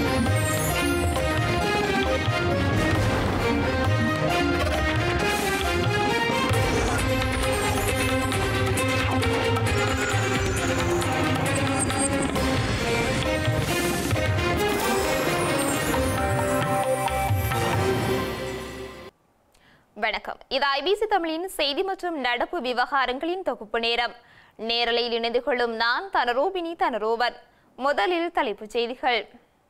வணக்கம் இது ஐபிசி தமிழின் செய்தி மற்றும் நடப்பு விவகாரங்களின் தொகுப்பு நேரம் நேரலையில் இணைந்து கொள்ளும் நான் தனரூபினி தனரூபன் முதலில் தலைப்புச் செய்திகள்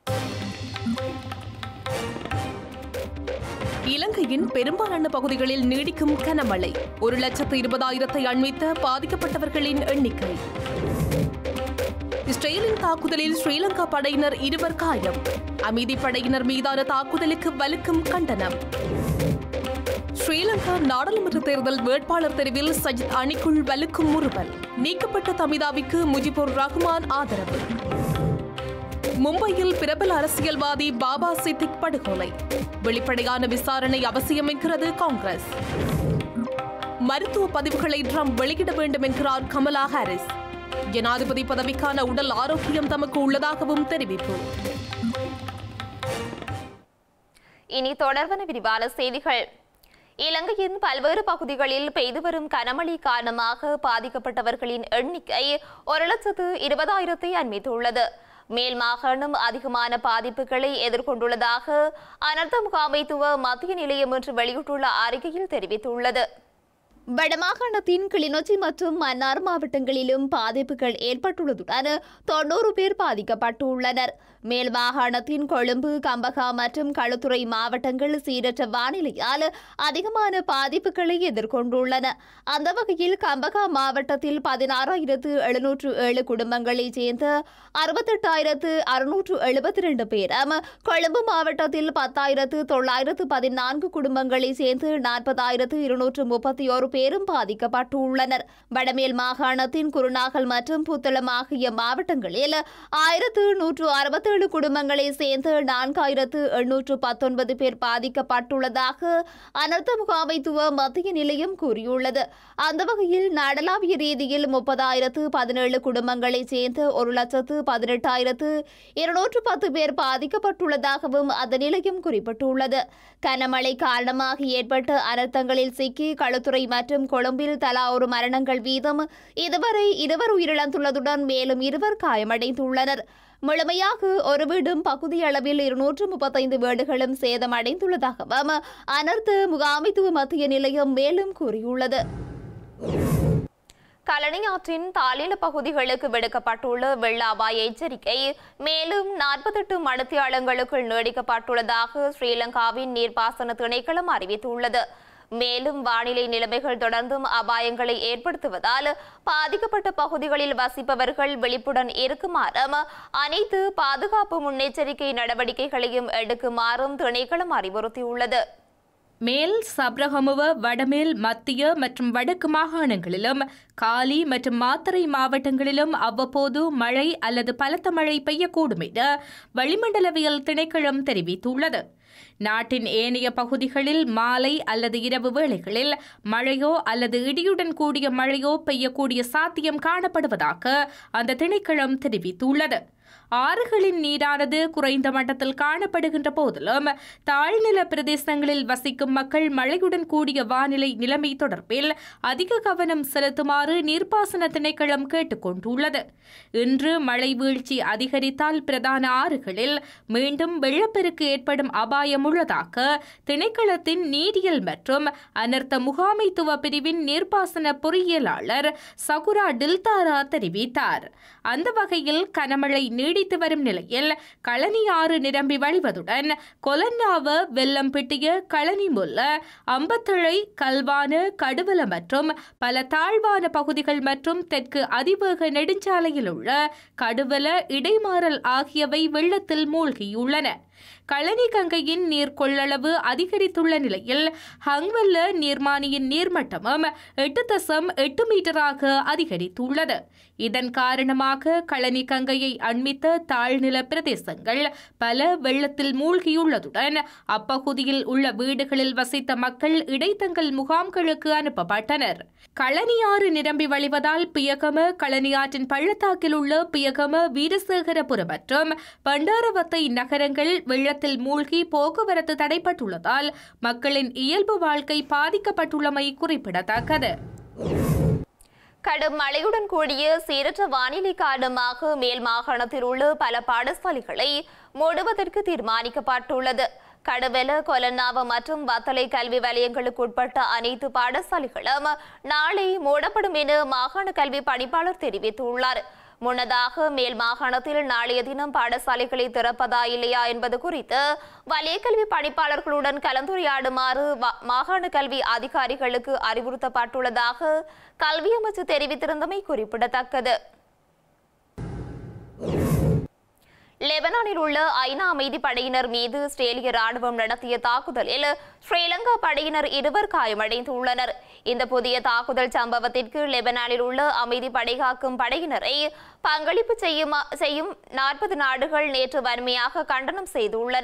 இலங்கையின் பெரும்பாலான பகுதிகளில் நீடிக்கும் கனமழை ஒரு லட்சத்து இருபதாயிரத்தை அண்மித்த பாதிக்கப்பட்டவர்களின் எண்ணிக்கை இஸ்ரேலின் தாக்குதலில் ஸ்ரீலங்கா படையினர் இருவர் காயம் அமைதி படையினர் மீதான தாக்குதலுக்கு வலுக்கும் கண்டனம் ஸ்ரீலங்கா நாடாளுமன்ற தேர்தல் வேட்பாளர் தெரிவில் சஜித் அணிக்குள் வலுக்கும் முறுவல் நீக்கப்பட்ட தமிதாவிற்கு முஜிபுர் ரஹ்மான் ஆதரவு மும்பையில் பிரபல அரசியல்வாதி பாபா சித்திக் படுகொலை வெளிப்படையான விசாரணை அவசியம் என்கிறது காங்கிரஸ் மருத்துவ பதிவுகளை ட்ரம்ப் வெளியிட வேண்டும் என்கிறார் கமலா ஹாரிஸ் ஜனாதிபதி பதவிக்கான உடல் ஆரோக்கியம் தமக்கு உள்ளதாகவும் தெரிவிப்பு இனி தொடர்பான விரிவான செய்திகள் இலங்கையின் பல்வேறு பகுதிகளில் பெய்து வரும் கனமழை காரணமாக பாதிக்கப்பட்டவர்களின் எண்ணிக்கை ஒரு லட்சத்து இருபதாயிரத்தை அண்மித்துள்ளது மேல் மாகாணம் அதிகமான பாதிப்புகளை எதிர்கொண்டுள்ளதாக அனர்த்த முகாமைத்துவ மத்திய நிலையம் இன்று வெளியிட்டுள்ள அறிக்கையில் தெரிவித்துள்ளது வடமாகாணத்தின் கிளிநொச்சி மற்றும் மன்னார் மாவட்டங்களிலும் பாதிப்புகள் ஏற்பட்டுள்ளதுடன் தொண்ணூறு பேர் பாதிக்கப்பட்டுள்ளனர் மேல் மாகாணத்தின் கொழும்பு கம்பகா மற்றும் களுத்துறை மாவட்டங்கள் சீரற்ற வானிலையால் அதிகமான பாதிப்புகளை எதிர்கொண்டுள்ளன அந்த வகையில் கம்பகா மாவட்டத்தில் பதினாறாயிரத்து எழுநூற்று ஏழு குடும்பங்களைச் சேர்ந்த அறுபத்தெட்டாயிரத்து அறுநூற்று எழுபத்தி ரெண்டு பேரும் கொழும்பு மாவட்டத்தில் பத்தாயிரத்து தொள்ளாயிரத்து பதினான்கு குடும்பங்களைச் சேர்ந்து நாற்பதாயிரத்து இருநூற்று முப்பத்தி ஒரு பேரும் பாதிக்கப்பட்டுள்ளனர் வடமேல் மாகாணத்தின் குருநாகல் மற்றும் புத்தளம் ஆகிய மாவட்டங்களில் ஆயிரத்து நூற்று அறுபத்தேழு குடும்பங்களை சேர்ந்து நான்காயிரத்து எண்ணூற்று பத்தொன்பது பேர் பாதிக்கப்பட்டுள்ளதாக அனர்த்த முகாமைத்துவ மத்திய நிலையம் கூறியுள்ளது அந்த வகையில் நாடளாவிய ரீதியில் முப்பதாயிரத்து பதினேழு குடும்பங்களைச் சேர்ந்து ஒரு லட்சத்து பதினெட்டாயிரத்து இருநூற்று பத்து பேர் பாதிக்கப்பட்டுள்ளதாகவும் அந்த நிலையம் குறிப்பிட்டுள்ளது கனமழை காரணமாக ஏற்பட்ட அனர்த்தங்களில் சிக்கி களுத்துறை மற்றும் கொழும்பில் தலா ஒரு மரணங்கள் வீதம் இதுவரை இருவர் உயிரிழந்துள்ளதுடன் மேலும் இருவர் காயமடைந்துள்ளனர் முழுமையாக ஒரு வீடும் பகுதி அளவில் இருநூற்று முப்பத்தைந்து வீடுகளும் சேதமடைந்துள்ளதாகவும் அனர்த்த முகாமைத்துவ மத்திய நிலையம் மேலும் கூறியுள்ளது கழனி ஆற்றின் தாளில பகுதிகளுக்கு விடுக்கப்பட்டுள்ள வெள்ள அபாய எச்சரிக்கை மேலும் நாற்பத்தெட்டு மணித்தியாலங்களுக்குள் நீடிக்கப்பட்டுள்ளதாக ஸ்ரீலங்காவின் நீர்ப்பாசன திணைக்களம் அறிவித்துள்ளது மேலும் வானிலை நிலைமைகள் தொடர்ந்தும் அபாயங்களை ஏற்படுத்துவதால் பாதிக்கப்பட்ட பகுதிகளில் வசிப்பவர்கள் விழிப்புடன் இருக்குமாறும் அனைத்து பாதுகாப்பு முன்னெச்சரிக்கை நடவடிக்கைகளையும் எடுக்குமாறும் திணைக்களம் அறிவுறுத்தியுள்ளது மேல் சப்ரகமுவ வடமேல் மத்திய மற்றும் வடக்கு மாகாணங்களிலும் காலி மற்றும் மாத்தறை மாவட்டங்களிலும் அவ்வப்போது மழை அல்லது பலத்த மழை பெய்யக்கூடும் என வளிமண்டலவியல் திணைக்களம் தெரிவித்துள்ளது நாட்டின் ஏனைய பகுதிகளில் மாலை அல்லது இரவு வேளைகளில் மழையோ அல்லது இடியுடன் கூடிய மழையோ பெய்யக்கூடிய சாத்தியம் காணப்படுவதாக அந்த திணைக்களம் தெரிவித்துள்ளது ஆறுகளின் நீரானது குறைந்த மட்டத்தில் காணப்படுகின்ற போதிலும் தாழ்நில பிரதேசங்களில் வசிக்கும் மக்கள் மழையுடன் கூடிய வானிலை நிலைமை தொடர்பில் அதிக கவனம் செலுத்துமாறு நீர்ப்பாசன திணைக்களம் கேட்டுக்கொண்டுள்ளது இன்று மழை வீழ்ச்சி அதிகரித்தால் பிரதான ஆறுகளில் மீண்டும் வெள்ளப்பெருக்கு ஏற்படும் அபாயம் உள்ளதாக திணைக்களத்தின் நீரியல் மற்றும் அனர்த்த முகாமைத்துவ பிரிவின் நீர்ப்பாசன பொறியியலாளர் சகுரா டில்தாரா தெரிவித்தார் அந்த வகையில் கனமழை நீடித்து வரும் நிலையில் களனி ஆறு நிரம்பி வழிவதுடன் கொலன்னாவ வெள்ளம்பிட்டிய களனி முல்ல அம்பத்தழை கல்வான கடுவல மற்றும் பல தாழ்வான பகுதிகள் மற்றும் தெற்கு அதிவேக நெடுஞ்சாலையில் உள்ள கடுவல இடைமாறல் ஆகியவை வெள்ளத்தில் மூழ்கியுள்ளன களனி கங்கையின் நீர் கொள்ளளவு அதிகரித்துள்ள நிலையில் ஹங்வெல்ல நீர்மானியின் நீர்மட்டமும் எட்டு தசம் எட்டு மீட்டராக அதிகரித்துள்ளது இதன் காரணமாக களனி கங்கையை அண்மித்த தாழ்நில பிரதேசங்கள் பல வெள்ளத்தில் மூழ்கியுள்ளதுடன் அப்பகுதியில் உள்ள வீடுகளில் வசித்த மக்கள் இடைத்தங்கல் முகாம்களுக்கு அனுப்பப்பட்டனர் களனியாறு நிரம்பி வழிவதால் பியகம களனியாற்றின் பள்ளத்தாக்கில் உள்ள பியகம வீரசேகரபுரம் மற்றும் பண்டாரவத்தை நகரங்கள் வெள்ளத்தில் மூழ்கி போக்குவரத்து தடைப்பட்டுள்ளதால் மக்களின் இயல்பு வாழ்க்கை பாதிக்கப்பட்டுள்ளமை குறிப்பிடத்தக்கது கடும் மழையுடன் கூடிய சீரற்ற வானிலை காரணமாக மேல் மாகாணத்தில் உள்ள பல பாடசாலைகளை மூடுவதற்கு தீர்மானிக்கப்பட்டுள்ளது கடுவெல கொலன்னாவ மற்றும் வத்தலை கல்வி வலயங்களுக்கு உட்பட்ட அனைத்து பாடசாலைகளும் நாளை மூடப்படும் என மாகாண கல்வி பணிப்பாளர் தெரிவித்துள்ளார் முன்னதாக மேல் மாகாணத்தில் நாளைய தினம் பாடசாலைகளை திறப்பதா இல்லையா என்பது குறித்து வலய கல்வி பணிப்பாளர்களுடன் கலந்துரையாடுமாறு வ- மாகாண கல்வி அதிகாரிகளுக்கு அறிவுறுத்தப்பட்டுள்ளதாக கல்வி அமைச்சு தெரிவித்திருந்தமை குறிப்பிடத்தக்கது லெபனானில் உள்ள ஐநா அமைதி படையினர் மீது இஸ்ரேலிய ராணுவம் நடத்திய தாக்குதலில் ஸ்ரீலங்கா படையினர் இருவர் காயமடைந்துள்ளனர் இந்த புதிய தாக்குதல் சம்பவத்திற்கு லெபனானில் உள்ள அமைதி படை காக்கும் படையினரை பங்களிப்பு செய்யுமா செய்யும் நாற்பது நாடுகள் நேற்று வன்மையாக கண்டனம் செய்துள்ளன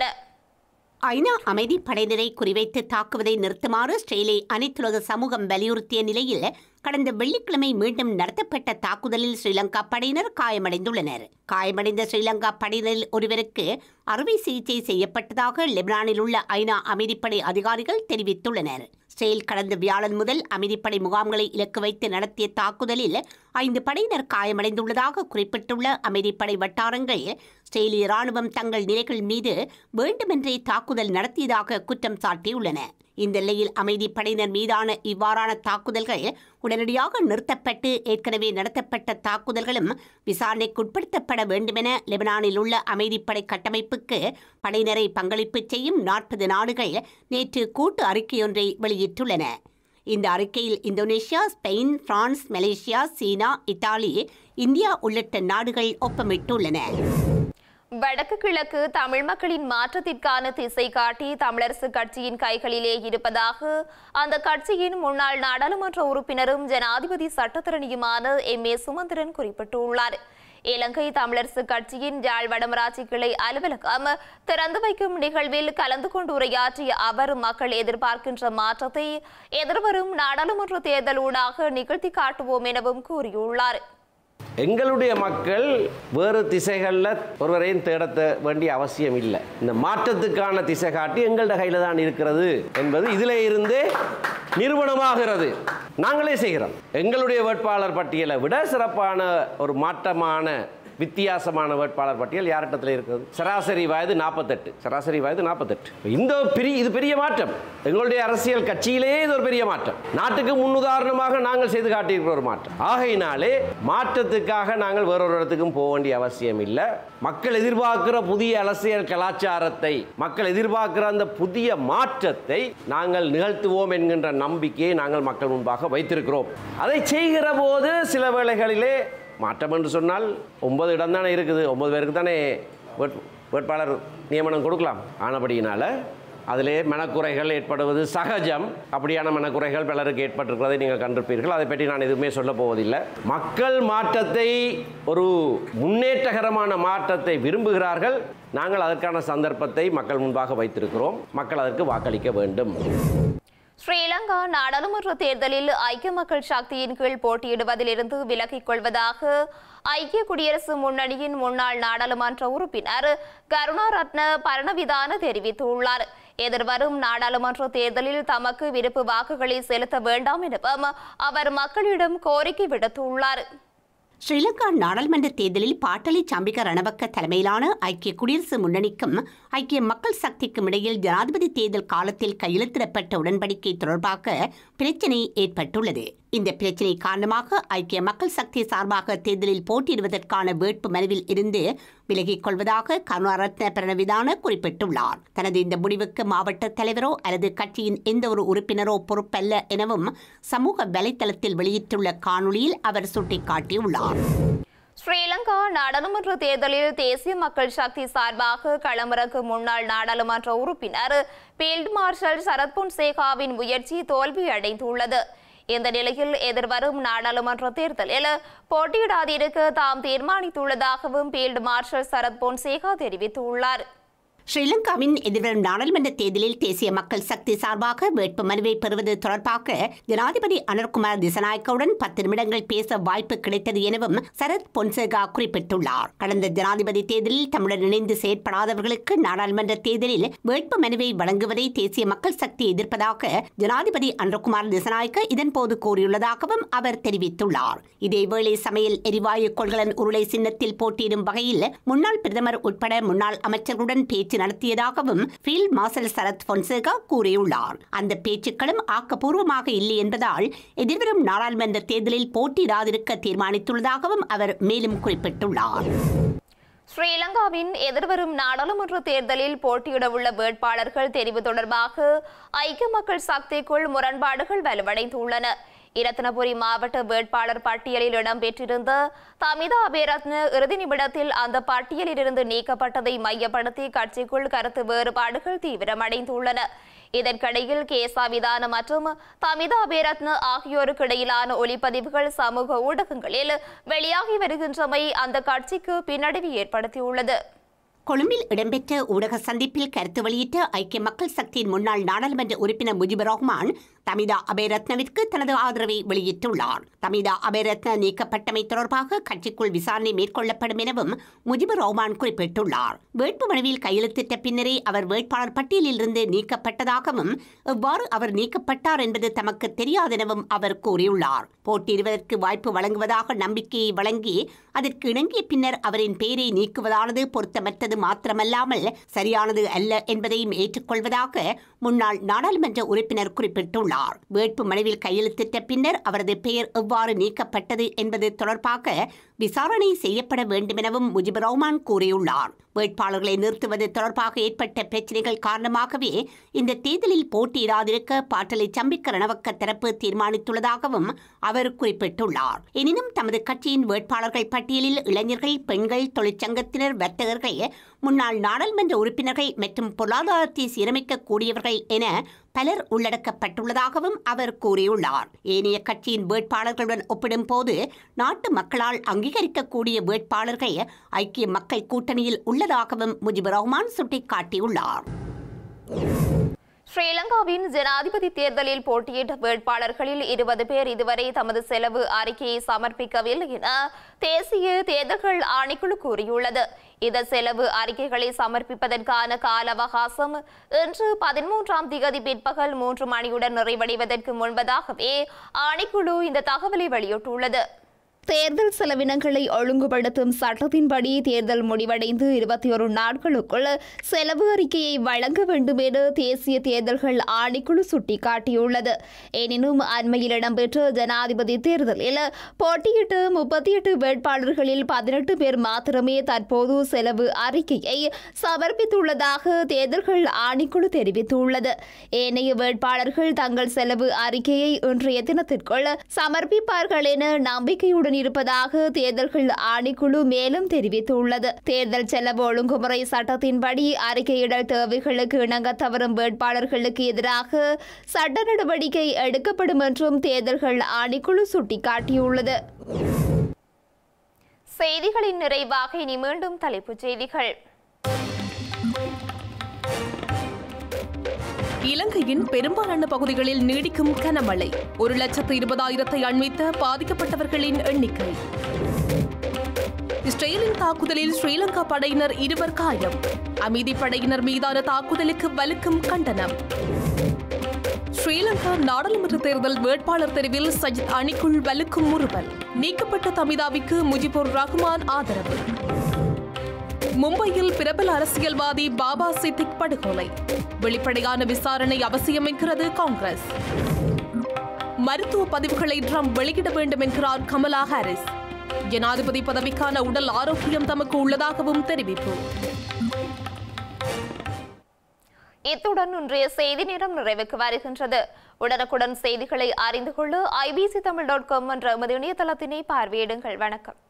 ஐநா அமைதி படையினரை குறிவைத்து தாக்குவதை நிறுத்துமாறு ஸ்ரேலை அனைத்துலக சமூகம் வலியுறுத்திய நிலையில் கடந்த வெள்ளிக்கிழமை மீண்டும் நடத்தப்பட்ட தாக்குதலில் ஸ்ரீலங்கா படையினர் காயமடைந்துள்ளனர் காயமடைந்த ஸ்ரீலங்கா படையினரில் ஒருவருக்கு அறுவை சிகிச்சை செய்யப்பட்டதாக லெபனானில் உள்ள ஐநா அமைதிப்படை அதிகாரிகள் தெரிவித்துள்ளனர் ஸ்ரேல் கடந்த வியாழன் முதல் அமைதிப்படை முகாம்களை இலக்கு வைத்து நடத்திய தாக்குதலில் ஐந்து படையினர் காயமடைந்துள்ளதாக குறிப்பிட்டுள்ள அமைதிப்படை வட்டாரங்கள் ஸ்ரேலிய ராணுவம் தங்கள் நிலைகள் மீது வேண்டுமென்றே தாக்குதல் நடத்தியதாக குற்றம் சாட்டியுள்ளன இந்த நிலையில் அமைதி படையினர் மீதான இவ்வாறான தாக்குதல்கள் உடனடியாக நிறுத்தப்பட்டு ஏற்கனவே நடத்தப்பட்ட தாக்குதல்களும் விசாரணைக்குட்படுத்தப்பட வேண்டுமென லெபனானில் உள்ள அமைதிப்படை கட்டமைப்புக்கு படையினரை பங்களிப்பு செய்யும் நாற்பது நாடுகள் நேற்று கூட்டு அறிக்கையொன்றை வெளியிட்டுள்ளன இந்த அறிக்கையில் இந்தோனேஷியா ஸ்பெயின் பிரான்ஸ் மலேசியா சீனா இத்தாலி இந்தியா உள்ளிட்ட நாடுகள் ஒப்பமிட்டுள்ளன வடக்கு கிழக்கு தமிழ் மக்களின் மாற்றத்திற்கான திசை காட்டி தமிழரசு கட்சியின் கைகளிலே இருப்பதாக அந்த கட்சியின் முன்னாள் நாடாளுமன்ற உறுப்பினரும் ஜனாதிபதி சட்டத்திறனியுமான எம் ஏ சுமந்திரன் குறிப்பிட்டுள்ளார் இலங்கை தமிழரசு கட்சியின் யாழ் வடமராட்சி கிளை அலுவலகம் திறந்து வைக்கும் நிகழ்வில் கலந்து கொண்டு உரையாற்றிய அவர் மக்கள் எதிர்பார்க்கின்ற மாற்றத்தை எதிர்வரும் நாடாளுமன்ற தேர்தல் ஊடாக நிகழ்த்தி காட்டுவோம் எனவும் கூறியுள்ளார் எங்களுடைய மக்கள் வேறு திசைகளில் ஒருவரையும் தேட தே- வேண்டிய அவசியம் இல்லை இந்த மாற்றத்துக்கான திசை காட்டி எங்கள்ட கையில் தான் இருக்கிறது என்பது இதில் இருந்தே நிறுவனமாகிறது நாங்களே செய்கிறோம் எங்களுடைய வேட்பாளர் பட்டியலை விட சிறப்பான ஒரு மாற்றமான வித்தியாசமான வேட்பாளர் பட்டியல் யாரிடத்தில் இருக்கிறது சராசரி வயது நாற்பத்தெட்டு சராசரி வயது நாற்பத்தெட்டு இந்த பெரிய இது பெரிய மாற்றம் எங்களுடைய அரசியல் கட்சியிலேயே இது ஒரு பெரிய மாற்றம் நாட்டுக்கு முன்னுதாரணமாக நாங்கள் செய்து காட்டியிருக்கிற ஒரு மாற்றம் ஆகையினாலே மாற்றத்துக்காக நாங்கள் வேறொரு இடத்துக்கும் போக வேண்டிய அவசியம் இல்லை மக்கள் எதிர்பார்க்கிற புதிய அரசியல் கலாச்சாரத்தை மக்கள் எதிர்பார்க்கிற அந்த புதிய மாற்றத்தை நாங்கள் நிகழ்த்துவோம் என்கின்ற நம்பிக்கையை நாங்கள் மக்கள் முன்பாக வைத்திருக்கிறோம் அதை செய்கிற போது சில வேளைகளிலே மாற்றம் என்று சொன்னால் ஒன்பது இடம் தானே இருக்குது ஒன்பது பேருக்கு தானே வேட்- வேட்பாளர் நியமனம் கொடுக்கலாம் ஆனபடியினால அதிலே மனக்குறைகள் ஏற்படுவது சகஜம் அப்படியான மனக்குறைகள் பலருக்கு ஏற்பட்டிருக்கிறதை நீங்கள் கண்டிருப்பீர்கள் அதை பற்றி நான் எதுவுமே சொல்ல போவதில்லை மக்கள் மாற்றத்தை ஒரு முன்னேற்றகரமான மாற்றத்தை விரும்புகிறார்கள் நாங்கள் அதற்கான சந்தர்ப்பத்தை மக்கள் முன்பாக வைத்திருக்கிறோம் மக்கள் அதற்கு வாக்களிக்க வேண்டும் ஸ்ரீலங்கா நாடாளுமன்ற தேர்தலில் ஐக்கிய மக்கள் சக்தியின் கீழ் போட்டியிடுவதிலிருந்து விலகிக் கொள்வதாக ஐக்கிய குடியரசு முன்னணியின் முன்னாள் நாடாளுமன்ற உறுப்பினர் கருணாரத்ன பரணவிதான தெரிவித்துள்ளார் எதிர்வரும் நாடாளுமன்ற தேர்தலில் தமக்கு விருப்பு வாக்குகளை செலுத்த வேண்டாம் எனவும் அவர் மக்களிடம் கோரிக்கை விடுத்துள்ளார் ஸ்ரீலங்கா நாடாளுமன்ற தேர்தலில் பாட்டலி சம்பிக ரணவக்க தலைமையிலான ஐக்கிய குடியரசு முன்னணிக்கும் ஐக்கிய மக்கள் சக்திக்கும் இடையில் ஜனாதிபதி தேர்தல் காலத்தில் கையெழுத்திடப்பட்ட உடன்படிக்கை தொடர்பாக பிரச்சினை ஏற்பட்டுள்ளது இந்த பிரச்சினை காரணமாக ஐக்கிய மக்கள் சக்தி சார்பாக தேர்தலில் போட்டியிடுவதற்கான வேட்பு மனுவில் இருந்து விலகிக் கொள்வதாக கருணாரத்ன பிரணவிதான குறிப்பிட்டுள்ளார் தனது இந்த முடிவுக்கு மாவட்ட தலைவரோ அல்லது கட்சியின் எந்த ஒரு உறுப்பினரோ பொறுப்பல்ல எனவும் சமூக வலைதளத்தில் வெளியிட்டுள்ள காணொளியில் அவர் சுட்டிக்காட்டியுள்ளார் ஸ்ரீலங்கா நாடாளுமன்ற தேர்தலில் தேசிய மக்கள் சக்தி சார்பாக களமிறக்கும் முன்னாள் நாடாளுமன்ற உறுப்பினர் பீல்ட் மார்ஷல் சரத் பொன்சேகாவின் முயற்சி தோல்வியடைந்துள்ளது இந்த நிலையில் எதிர்வரும் நாடாளுமன்ற தேர்தலில் போட்டியிடாதிருக்க தாம் தீர்மானித்துள்ளதாகவும் பீல்ட் மார்ஷல் சரத் பொன்சேகா தெரிவித்துள்ளார் ஸ்ரீலங்காவின் எதிர்வரும் நாடாளுமன்ற தேர்தலில் தேசிய மக்கள் சக்தி சார்பாக வேட்பு மனுவை பெறுவது தொடர்பாக ஜனாதிபதி அனுர்குமார் திசநாயக்கவுடன் பத்து நிமிடங்கள் பேச வாய்ப்பு கிடைத்தது எனவும் சரத் பொன்சேகா குறிப்பிட்டுள்ளார் கடந்த ஜனாதிபதி தேர்தலில் தம்முடன் இணைந்து செயற்படாதவர்களுக்கு நாடாளுமன்ற தேர்தலில் வேட்பு மனுவை வழங்குவதை தேசிய மக்கள் சக்தி எதிர்ப்பதாக ஜனாதிபதி அனுர்குமார் திசநாயக்க இதன்போது கூறியுள்ளதாகவும் அவர் தெரிவித்துள்ளார் இதேவேளை சமையல் எரிவாயு கொள்கலன் உருளை சின்னத்தில் போட்டியிடும் வகையில் முன்னாள் பிரதமர் உட்பட முன்னாள் அமைச்சர்களுடன் பேச்சு நடத்தியதாகவும் ஃபீல்ட் மார்ஷல் சரத் பொன்சேகா கூறியுள்ளார் அந்த பேச்சுக்களும் ஆக்கப்பூர்வமாக இல்லை என்பதால் எதிர்வரும் நாடாளுமன்ற தேர்தலில் போட்டியிடாதிருக்க தீர்மானித்துள்ளதாகவும் அவர் மேலும் குறிப்பிட்டுள்ளார் ஸ்ரீலங்காவின் எதிர்வரும் நாடாளுமன்ற தேர்தலில் போட்டியிடவுள்ள வேட்பாளர்கள் தெரிவு தொடர்பாக ஐக்கிய மக்கள் சக்திக்குள் முரண்பாடுகள் வலுவடைந்துள்ளன இரத்தினபுரி மாவட்ட வேட்பாளர் பட்டியலில் இடம்பெற்றிருந்த தமிதா அபேரத்ன இறுதி நிமிடத்தில் அந்த பட்டியலிலிருந்து நீக்கப்பட்டதை மையப்படுத்தி கட்சிக்குள் கருத்து வேறுபாடுகள் தீவிரமடைந்துள்ளன இதற்கிடையில் கேசா விதான மற்றும் தமிதா அபேரத்ன ஆகியோருக்கு இடையிலான ஒளிப்பதிவுகள் சமூக ஊடகங்களில் வெளியாகி வருகின்றமை அந்த கட்சிக்கு பின்னடைவு ஏற்படுத்தியுள்ளது கொழும்பில் இடம்பெற்ற ஊடக சந்திப்பில் கருத்து வெளியிட்ட ஐக்கிய மக்கள் சக்தியின் முன்னாள் நாடாளுமன்ற உறுப்பினர் முஜிபுர் ரஹ்மான் தமிதா அபேரத்னவிற்கு தனது ஆதரவை வெளியிட்டுள்ளார் தமிதா அபேரத்ன நீக்கப்பட்டமை தொடர்பாக கட்சிக்குள் விசாரணை மேற்கொள்ளப்படும் எனவும் முஜிபுர் ரஹ்மான் குறிப்பிட்டுள்ளார் வேட்புமனுவில் கையெழுத்திட்ட பின்னரே அவர் வேட்பாளர் பட்டியலில் இருந்து நீக்கப்பட்டதாகவும் எவ்வாறு அவர் நீக்கப்பட்டார் என்பது தமக்கு தெரியாதெனவும் அவர் கூறியுள்ளார் போட்டியிடுவதற்கு வாய்ப்பு வழங்குவதாக நம்பிக்கையை வழங்கி அதற்கு இணங்கிய பின்னர் அவரின் பெயரை நீக்குவதானது பொருத்தமற்றது மாத்திரமல்லாமல் சரியானது அல்ல என்பதையும் ஏற்றுக்கொள்வதாக முன்னாள் நாடாளுமன்ற உறுப்பினர் குறிப்பிட்டுள்ளார் வேட்பு மனுவில் கையெழுத்திட்ட பின்னர் அவரது பெயர் எவ்வாறு நீக்கப்பட்டது என்பது தொடர்பாக விசாரணை செய்யப்பட வேண்டுமெனவும் முஜிபுர் ரஹ்மான் கூறியுள்ளார் வேட்பாளர்களை நிறுத்துவது தொடர்பாக ஏற்பட்ட பிரச்சினைகள் காரணமாகவே இந்த தேர்தலில் போட்டியிடாதிருக்க பாட்டலை சம்பிக்க ரணவக்க தரப்பு தீர்மானித்துள்ளதாகவும் அவர் குறிப்பிட்டுள்ளார் எனினும் தமது கட்சியின் வேட்பாளர்கள் பட்டியலில் இளைஞர்கள் பெண்கள் தொழிற்சங்கத்தினர் வர்த்தகர்கள் முன்னாள் நாடாளுமன்ற உறுப்பினர்கள் மற்றும் பொருளாதாரத்தை சீரமைக்கக்கூடியவர்கள் என பலர் உள்ளடக்கப்பட்டுள்ளதாகவும் அவர் கூறியுள்ளார் ஏனைய கட்சியின் வேட்பாளர்களுடன் ஒப்பிடும்போது நாட்டு மக்களால் அங்கீகரிக்கக்கூடிய வேட்பாளர்கள் ஐக்கிய மக்கள் கூட்டணியில் உள்ளதாகவும் முஜிபுர் ரஹ்மான் சுட்டிக்காட்டியுள்ளார் ஸ்ரீலங்காவின் ஜனாதிபதி தேர்தலில் போட்டியிட்ட வேட்பாளர்களில் இருபது பேர் இதுவரை தமது செலவு அறிக்கையை சமர்ப்பிக்கவில்லை என தேசிய தேர்தல்கள் ஆணைக்குழு கூறியுள்ளது இந்த செலவு அறிக்கைகளை சமர்ப்பிப்பதற்கான கால அவகாசம் இன்று பதிமூன்றாம் திகதி பிற்பகல் மூன்று மணியுடன் நிறைவடைவதற்கு முன்பதாகவே ஆணைக்குழு இந்த தகவலை வெளியிட்டுள்ளது தேர்தல் செலவினங்களை ஒழுங்குபடுத்தும் சட்டத்தின்படி தேர்தல் முடிவடைந்து இருபத்தி ஒரு நாட்களுக்குள் செலவு அறிக்கையை வழங்க வேண்டும் என தேசிய தேர்தல்கள் ஆணைக்குழு சுட்டிக்காட்டியுள்ளது எனினும் அண்மையில் இடம்பெற்ற ஜனாதிபதி தேர்தலில் போட்டியிட்ட முப்பத்தி எட்டு வேட்பாளர்களில் பதினெட்டு பேர் மாத்திரமே தற்போது செலவு அறிக்கையை சமர்ப்பித்துள்ளதாக தேர்தல்கள் ஆணைக்குழு தெரிவித்துள்ளது ஏனைய வேட்பாளர்கள் தங்கள் செலவு அறிக்கையை இன்றைய தினத்திற்குள் சமர்ப்பிப்பார்கள் என நம்பிக்கையுடன் இருப்பதாக தேர்தல்கள் ஆணைக்குழு மேலும் தெரிவித்துள்ளது தேர்தல் செலவு ஒழுங்குமுறை சட்டத்தின்படி அறிக்கையிடல் தேவைகளுக்கு இணங்க தவறும் வேட்பாளர்களுக்கு எதிராக சட்ட நடவடிக்கை எடுக்கப்படும் என்றும் தேர்தல்கள் ஆணைக்குழு சுட்டிக்காட்டியுள்ளது செய்திகளின் நிறைவாக இனி மீண்டும் தலைப்புச் செய்திகள் இலங்கையின் பெரும்பாலான பகுதிகளில் நீடிக்கும் கனமழை ஒரு லட்சத்து இருபதாயிரத்தை அண்மித்த பாதிக்கப்பட்டவர்களின் எண்ணிக்கை இஸ்ரேலின் தாக்குதலில் ஸ்ரீலங்கா படையினர் இருவர் காயம் அமைதி படையினர் மீதான தாக்குதலுக்கு வலுக்கும் கண்டனம் ஸ்ரீலங்கா நாடாளுமன்ற தேர்தல் வேட்பாளர் தெரிவில் சஜித் அணிக்குள் வலுக்கும் முறுவல் நீக்கப்பட்ட தமிதாவிற்கு முஜிபுர் ரஹ்மான் ஆதரவு மும்பையில் பிரபல அரசியல்வாதி பாபா சித்திக் படுகொலை வெளிப்படையான விசாரணை அவசியம் என்கிறது காங்கிரஸ் மருத்துவ பதிவுகளை ட்ரம்ப் வெளியிட வேண்டும் என்கிறார் கமலா ஹாரிஸ் ஜனாதிபதி பதவிக்கான உடல் ஆரோக்கியம் தமக்கு உள்ளதாகவும் தெரிவிப்பு இத்துடன் இன்றைய செய்தி நேரம் நிறைவுக்கு வருகின்றது உடனுக்குடன் செய்திகளை அறிந்து கொள்ள ஐபிசி தமிழ் டாட் காம் என்ற எமது இணையதளத்தினை பார்வையிடுங்கள் வணக்கம்